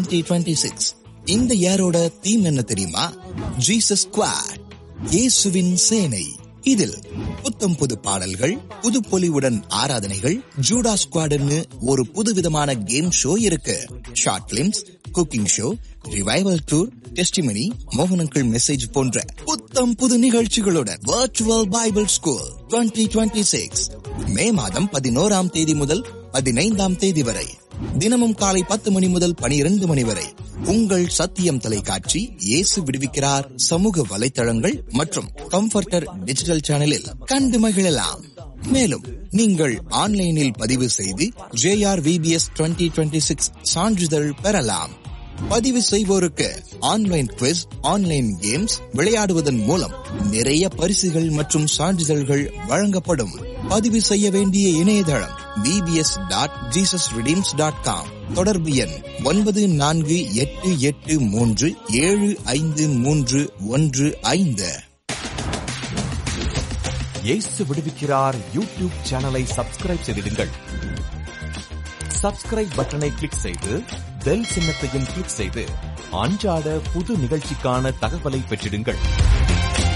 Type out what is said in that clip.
2026 இந்த இயரோட தீம் என்ன தெரியுமா ஜீசஸ் ஸ்குவாட் இயேசுவின் சேனை இதில் புத்தம் புது பாடல்கள் புது பொலிவுடன் ஆராதனைகள் ஜூடா ஸ்குவாடுன்னு ஒரு புதுவிதமான கேம் ஷோ இருக்கு short films cooking show revival tour testimony மோகனங்கள் மெசேஜ் போன்ற புத்தம் புது நிகழ்ச்சிகளுடன் வர்ச்சுவல் பைபிள் ஸ்கூல் 2026 மே மாதம் பதினோராம் தேதி முதல் பதினைந்தாம் தேதி வரை தினமும் காலை பத்து மணி முதல் பனிரெண்டு மணி வரை உங்கள் சத்தியம் தொலைக்காட்சி இயேசு விடுவிக்கிறார் சமூக வலைத்தளங்கள் மற்றும் கம்ஃபர்டர் டிஜிட்டல் சேனலில் கண்டு மகிழலாம் மேலும் நீங்கள் ஆன்லைனில் பதிவு செய்து JR VBS twenty twenty six சான்றிதழ் பெறலாம் பதிவு செய்வோருக்கு ஆன்லைன் குவிஸ் ஆன்லைன் கேம்ஸ் விளையாடுவதன் மூலம் நிறைய பரிசுகள் மற்றும் சான்றிதழ்கள் வழங்கப்படும் பதிவு செய்ய வேண்டிய இணையதளம் VBS dot Jesus redeems dot com தொடர்பு எண் ஒன்பது நான்கு எட்டு எட்டு மூன்று ஏழு ஐந்து மூன்று ஒன்று ஐந்து இயேசு விடுவிக்கிறார் யூடியூப் சேனலை சப்ஸ்கிரைப் செய்திடுங்கள் சப்ஸ்கிரைப் பட்டனை கிளிக் செய்து பெல் சின்னத்தையும் கிளிக் செய்து அன்றாட புது நிகழ்ச்சிக்கான தகவலை பெற்றிடுங்கள்